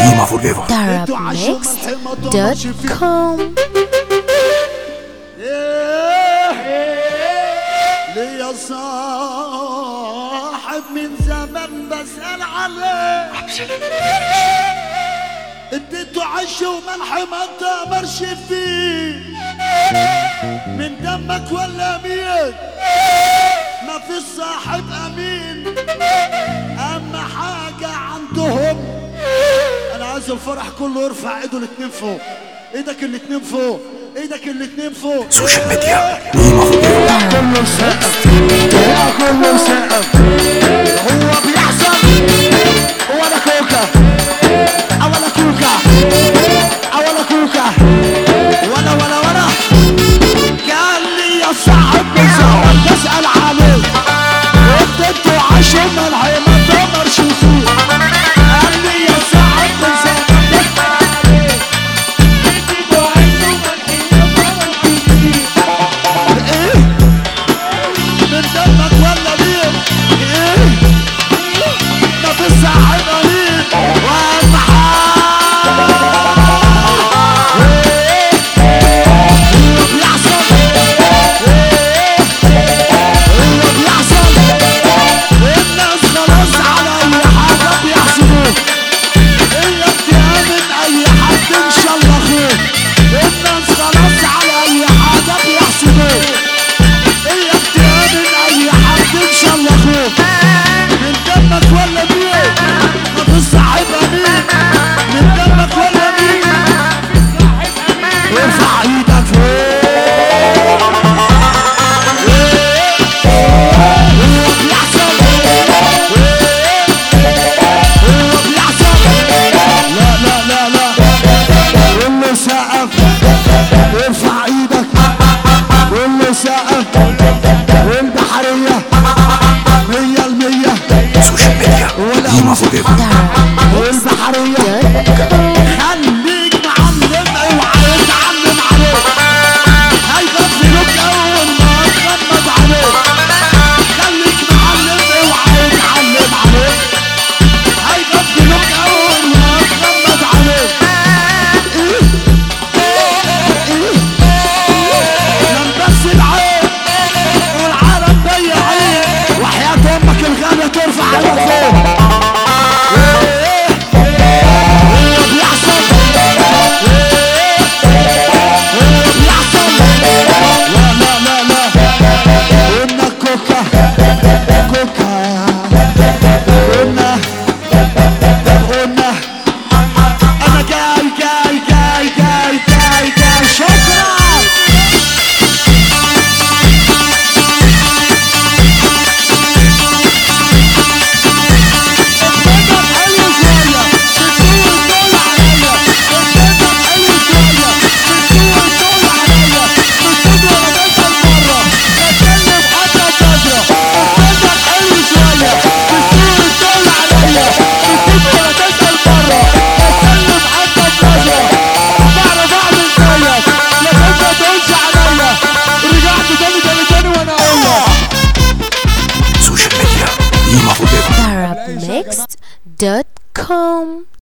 Lima forever Darabmixed.com ليا صاحب من زمان بسأل عليه اديته عش وملح ما تامرش فيه من دمك ولا مين ما في صاحب امين اما حاجة عندهم انا عايز الفرح كله يرفع ايده الاتنين فوق ايدك الاتنين فوق ايدك الاتنين فوق سوشيال ميديا ليما forever كله سقف كله سقف